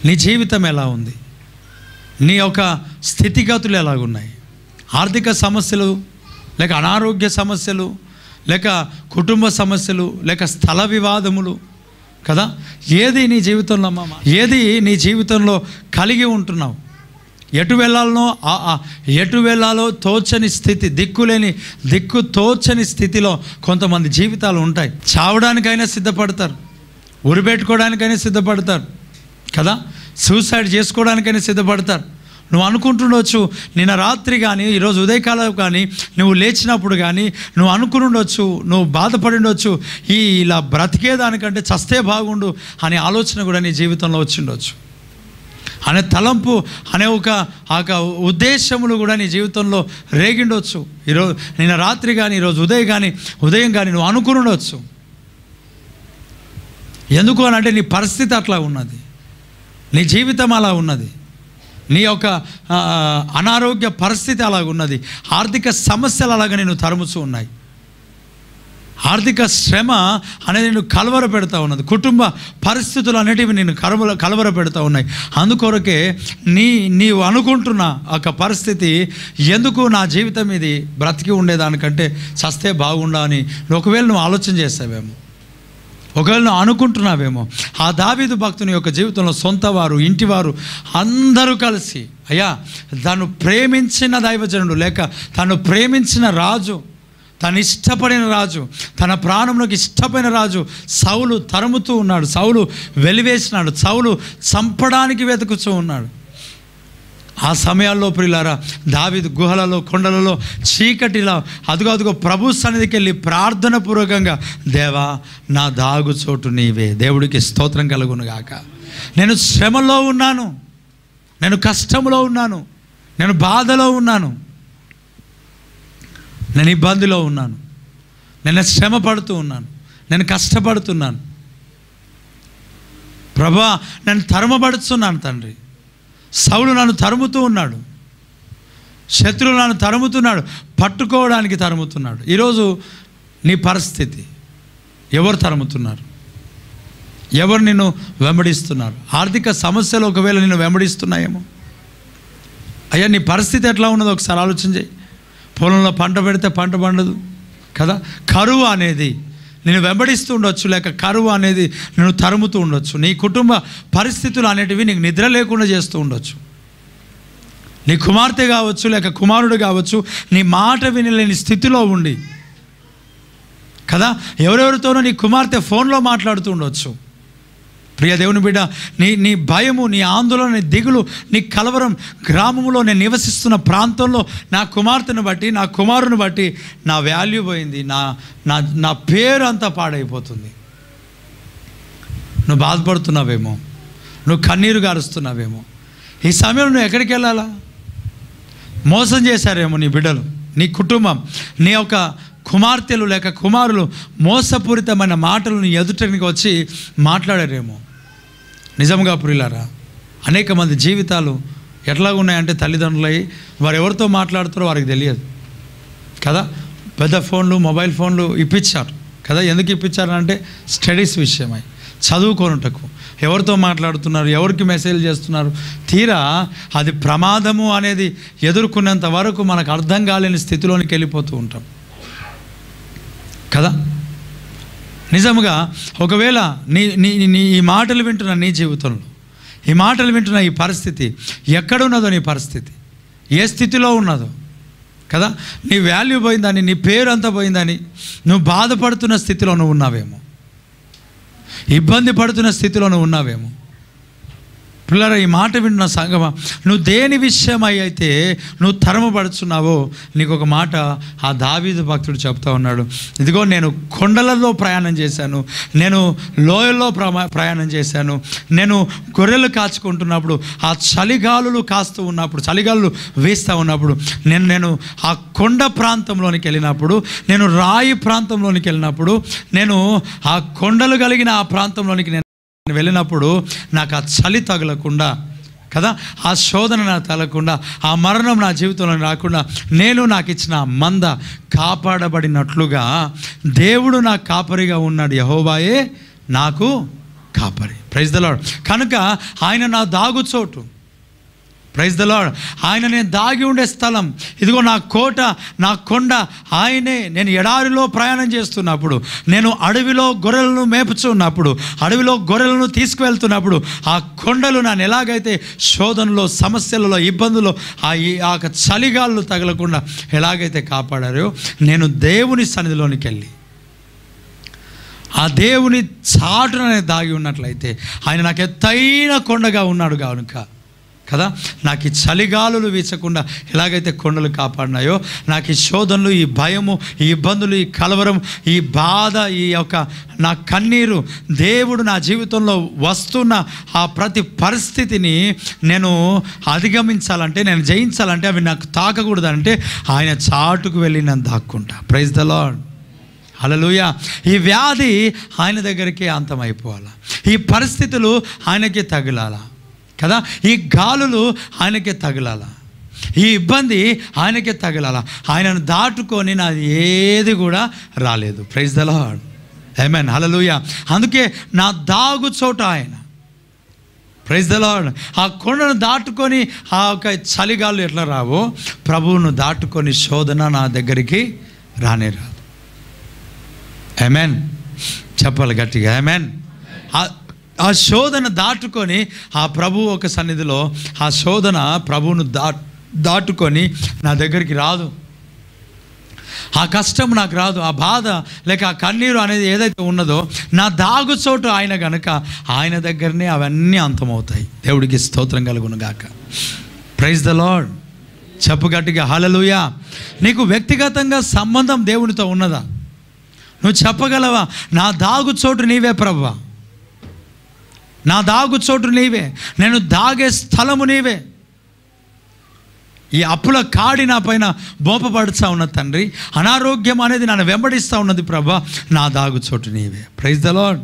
నీ జీవితం ఎలా ఉంది నీ యొక్క స్థితిగతులు ఎలాగున్నాయి ఆర్థిక సమస్యలు లేక అనారోగ్య సమస్యలు లేక కుటుంబ సమస్యలు లేక స్థల వివాదములు కదా ఏది నీ జీవితంలో అమ్మా ఏది నీ జీవితంలో కలిగి ఉంటున్నావు ఎటు వెళ్ళాలనో ఆ- ఆ ఎటు వెళ్ళాలో తోచని స్థితి దిక్కులేని దిక్కు తోచని స్థితిలో కొంతమంది జీవితాలు ఉంటాయి చావడానికైనా సిద్ధపడతారు ఉరిపెట్టుకోవడానికైనా సిద్ధపడతారు కదా సూసైడ్ చేసుకోవడానికైనా సిద్ధపడతారు నువ్వు అనుకుంటుండొచ్చు నిన్న రాత్రి కానీ ఈరోజు ఉదయకాలం కానీ నువ్వు లేచినప్పుడు కానీ నువ్వు అనుకుని ఉండొచ్చు నువ్వు బాధపడి ఉండొచ్చు ఈ ఇలా బ్రతికేదానికంటే చస్తే బాగుండు అనే ఆలోచన కూడా నీ జీవితంలో వచ్చిండొచ్చు అనే తలంపు అనే ఒక ఆ యొక్క ఉద్దేశములు కూడా నీ జీవితంలో రేగిండొచ్చు ఈరోజు నిన్న రాత్రి కానీ ఈరోజు ఉదయం కానీ ఉదయం కానీ నువ్వు అనుకుని ఉండొచ్చు ఎందుకు అని అంటే నీ పరిస్థితి అట్లా ఉన్నది నీ జీవితం అలా ఉన్నది నీ యొక్క ఆ, అనారోగ్య పరిస్థితి అలాగ ఉన్నది ఆర్థిక సమస్యలు అలాగ నేను తరుముతూ ఉన్నాయి ఆర్థిక శ్రమ అనేది నేను కలవర పెడతా ఉన్నది కుటుంబ పరిస్థితులు అనేటివి నేను కలవర కలవర పెడతా ఉన్నాయి అందుకొరకే నీ నీవు అనుకుంటున్న ఒక పరిస్థితి ఎందుకు నా జీవితం ఇది బ్రతికి ఉండేదానికంటే చస్తే బాగుండా అని ఒకవేళ నువ్వు ఆలోచన చేస్తావేమో ఒకవేళ నువ్వు అనుకుంటున్నావేమో ఆ దావీదు భక్తుని యొక్క జీవితంలో సొంత వారు ఇంటివారు అందరూ కలిసి అయ్యా తను ప్రేమించిన దైవజనుడు లేక తను ప్రేమించిన రాజు తను ఇష్టపడిన రాజు తన ప్రాణంలోకి ఇష్టపడిన రాజు సౌలు తరుముతూ ఉన్నాడు సౌలు వెలివేసినాడు సౌలు చంపడానికి వెతుకుతూ ఉన్నాడు ఆ సమయాల్లో ప్రియులారా దావిదు గుహలలో కొండలలో చీకటిలో అదుగో అదుగో ప్రభు సన్నిధికి వెళ్ళి ప్రార్థన పూర్వకంగా దేవా నా దాగు చోటు నీవే దేవుడికి స్తోత్రం కలుగును గాక నేను శ్రమలో ఉన్నాను నేను కష్టంలో ఉన్నాను నేను బాధలో ఉన్నాను నేను ఇబ్బందిలో ఉన్నాను నేను శ్రమ పడుతూ ఉన్నాను నేను కష్టపడుతున్నాను ప్రభా నేను తరమబడుతున్నాను తండ్రి సౌలు నన్ను తరుముతూ ఉన్నాడు శత్రువు నన్ను తరుముతున్నాడు పట్టుకోవడానికి తరుముతున్నాడు ఈరోజు నీ పరిస్థితి ఎవరు తరుముతున్నారు ఎవరు నిన్ను వెంబడిస్తున్నారు ఆర్థిక సమస్యలు ఒకవేళ నిన్ను వెంబడిస్తున్నాయేమో అయ్యా నీ పరిస్థితి ఎట్లా ఉన్నదో ఒకసారి ఆలోచన చేయి పొలంలో పంట పెడితే పంట పండదు కదా కరువు అనేది నేను వెంబడిస్తూ ఉండొచ్చు లేక కరువు అనేది నేను తరుముతూ ఉండొచ్చు నీ కుటుంబ పరిస్థితులు అనేటివి నీకు నిద్ర లేకుండా చేస్తూ ఉండొచ్చు నీ కుమార్తె కావచ్చు లేక కుమారుడు కావచ్చు నీ మాట వినలేని స్థితిలో ఉండి కదా ఎవరెవరితోనో నీ కుమార్తె ఫోన్లో మాట్లాడుతూ ఉండొచ్చు ప్రియ దేవుని బిడ్డ నీ నీ భయము నీ ఆందోళన నీ దిగులు నీ కలవరం గ్రామంలో నేను నివసిస్తున్న ప్రాంతంలో నా కుమార్తెను బట్టి నా కుమారుని బట్టి నా వాల్యూ పోయింది నా నా నా పేరు అంతా పాడైపోతుంది నువ్వు బాధపడుతున్నావేమో నువ్వు కన్నీరు గారుస్తున్నావేమో ఈ సమయంలో నువ్వు ఎక్కడికి వెళ్ళాలా మోసం చేశారేమో నీ బిడ్డలు నీ కుటుంబం నీ యొక్క కుమార్తెలు లేక కుమారులు మోసపూరితమైన మాటలు నీ ఎదుటనికి వచ్చి మాట్లాడారేమో నిజంగా పురిలారా అనేక మంది జీవితాలు ఎట్లా ఉన్నాయంటే తల్లిదండ్రులై వారు ఎవరితో మాట్లాడుతారో వారికి తెలియదు కదా పెద్ద ఫోన్లు మొబైల్ ఫోన్లు ఇప్పించారు కదా ఎందుకు ఇప్పించారు అంటే స్టడీస్ విషయమై చదువుకోనుటకు ఎవరితో మాట్లాడుతున్నారు ఎవరికి మెసేజ్ చేస్తున్నారు తీరా అది ప్రమాదము అనేది ఎదుర్కొనేంత వరకు మనకు అర్థం కాలేని స్థితిలోనికి వెళ్ళిపోతూ ఉంటాం కదా నిజముగా ఒకవేళ నీ నీ నీ ఈ మాటలు వింటున్న నీ జీవితంలో ఈ మాటలు వింటున్న ఈ పరిస్థితి ఎక్కడున్నదో నీ పరిస్థితి ఏ స్థితిలో ఉన్నదో కదా నీ వాల్యూ పోయిందని నీ పేరు అంతా పోయిందని నువ్వు బాధపడుతున్న స్థితిలో నువ్వు ఉన్నావేమో ఇబ్బంది పడుతున్న స్థితిలో నువ్వు ఉన్నావేమో పిల్లరా ఈ మాట వింటున్న సంగమా నువ్వు దేని విషయమై అయితే నువ్వు తరమపడుచున్నావో నీకు ఒక మాట ఆ దావీదు భక్తుడు చెప్తా ఉన్నాడు ఇదిగో నేను కొండలలో ప్రయాణం చేశాను నేను లోయల్లో ప్రమా ప్రయాణం చేశాను నేను గొర్రెలు కాచుకుంటున్నప్పుడు ఆ చలిగాలులు కాస్తూ ఉన్నప్పుడు చలిగాలులు వేస్తూ ఉన్నప్పుడు నేను నేను ఆ కొండ ప్రాంతంలోనికి వెళ్ళినప్పుడు నేను రాయి ప్రాంతంలోనికి వెళ్ళినప్పుడు నేను ఆ కొండలు కలిగిన ఆ ప్రాంతంలోనికి నేను నేను వెళ్ళినప్పుడు నాకు ఆ చలి తగలకుండా కదా ఆ శోధన నాకు తగలకుండా ఆ మరణం నా జీవితంలో రాకుండా నేను నాకు ఇచ్చిన ఆ మంద కాపాడబడినట్లుగా దేవుడు నా కాపరిగా ఉన్నాడు యహోబాయే నాకు కాపరి ప్రైజ్ ద లాడ్ కనుక ఆయన నా దాగుచోటు ప్రైజ్ ద లాడ్ ఆయన నేను దాగి ఉండే స్థలం ఇదిగో నా కోట నా కొండ ఆయనే నేను ఎడారిలో ప్రయాణం చేస్తున్నప్పుడు నేను అడవిలో గొర్రెలను మేపుచున్నప్పుడు అడవిలో గొర్రెలను తీసుకువెళ్తున్నప్పుడు ఆ కొండలు నన్ను ఎలాగైతే శోధనలో సమస్యలలో ఇబ్బందులు ఆ ఈ- ఆ యొక్క చలిగాళ్ళు తగలకుండా ఎలాగైతే కాపాడారో నేను దేవుని సన్నిధిలోనికి వెళ్ళి ఆ దేవుని చాటున దాగి ఉన్నట్లయితే ఆయన నాకు ఎత్తైన కొండగా ఉన్నాడు కనుక కదా నాకు ఈ చలిగాలులు వీచకుండా ఎలాగైతే కొండలు కాపాడినాయో నాకు ఈ శోధనలు ఈ భయము ఈ ఇబ్బందులు ఈ కలవరం ఈ బాధ ఈ యొక్క నా కన్నీరు దేవుడు నా జీవితంలో వస్తున్న ఆ ప్రతి పరిస్థితిని నేను అధిగమించాలంటే నేను జయించాలంటే అవి నాకు తాకకూడదంటే ఆయన చాటుకు వెళ్ళి నేను దాక్కుంటా ప్రైజ్ ద లాడ్ హలలుయ ఈ వ్యాధి ఆయన దగ్గరికి అంతమైపోవాలా ఈ పరిస్థితులు ఆయనకి తగిలాల కదా ఈ గాలులు ఆయనకే తగిలాల ఈ ఇబ్బంది ఆయనకే తగిలాల ఆయనను దాటుకొని నాది ఏది కూడా రాలేదు praise the Lord amen hallelujah అందుకే నా దాగు చోట ఆయన ప్రైజ్ ద లాడ్ ఆ కొండను దాటుకొని ఆ యొక్క చలిగాలు ఎట్లా రావో ప్రభువును దాటుకొని శోధన నా దగ్గరికి రానే రాదు ఎమెన్ చెప్పాలి గట్టిగా ఎమెన్ ఆ శోధన దాటుకొని ఆ ప్రభు ఒక సన్నిధిలో ఆ శోధన ప్రభువును దా దాటుకొని నా దగ్గరికి రాదు ఆ కష్టం నాకు రాదు ఆ బాధ లేక ఆ కన్నీరు అనేది ఏదైతే ఉన్నదో నా దాగు చోటు ఆయన గనుక ఆయన దగ్గరనే అవన్నీ అంతమవుతాయి దేవుడికి స్తోత్రం కలుగును గాక ప్రైజ్ ద లాడ్ చెప్పు గట్టిగా హలలుయా నీకు వ్యక్తిగతంగా సంబంధం దేవునితో ఉన్నదా నువ్వు చెప్పగలవా నా దాగు చోటు నీవే ప్రభా నా దాగు చోటు నీవే నేను దాగే స్థలము నీవే ఈ అప్పుల కాడి నా పైన బోపపడుచా ఉన్న తండ్రి అనారోగ్యం అనేది నన్ను వెంబడిస్తూ ఉన్నది ప్రభా నా దాగు చోటు నీవే ప్రైజ్ ద లాడ్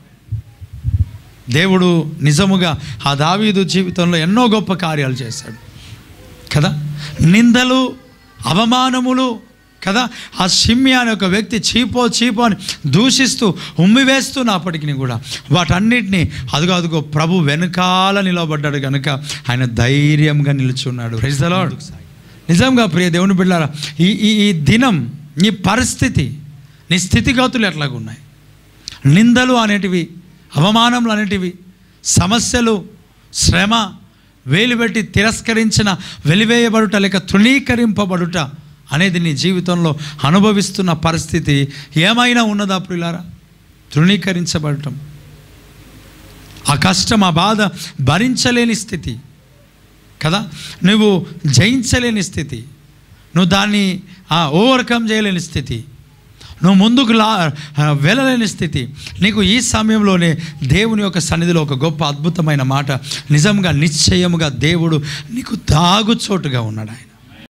దేవుడు నిజముగా ఆ దావీదు జీవితంలో ఎన్నో గొప్ప కార్యాలు చేశాడు కదా నిందలు అవమానములు కదా ఆ షిమ్య అనే ఒక వ్యక్తి చీపో చీపో అని దూషిస్తూ ఉమ్మివేస్తున్నప్పటికీ కూడా వాటన్నిటిని అదుగో అదుగో ప్రభు వెనకాల నిలబడ్డాడు కనుక ఆయన ధైర్యంగా నిలుచున్నాడు Praise the Lord. నిజంగా ప్రియ దేవుని బిడ్డారా ఈ ఈ ఈ దినం నీ పరిస్థితి నీ స్థితిగతులు ఎట్లాగున్నాయి నిందలు అనేటివి అవమానములు అనేటివి సమస్యలు శ్రమ వేలుపెట్టి తిరస్కరించిన వెలివేయబడుట లేక తృణీకరింపబడుట అనేది నీ జీవితంలో అనుభవిస్తున్న పరిస్థితి ఏమైనా ఉన్నదా ప్రియులారా తృణీకరించబడటం ఆ కష్టం ఆ బాధ భరించలేని స్థితి కదా నువ్వు జయించలేని స్థితి నువ్వు దాన్ని ఓవర్కమ్ చేయలేని స్థితి నువ్వు ముందుకు లా ఆ, వెళ్ళలేని స్థితి నీకు ఈ సమయంలోనే దేవుని యొక్క సన్నిధిలో ఒక గొప్ప అద్భుతమైన మాట నిజంగా నిశ్చయముగా దేవుడు నీకు దాగుచోటుగా ఉన్నాడు ఆయన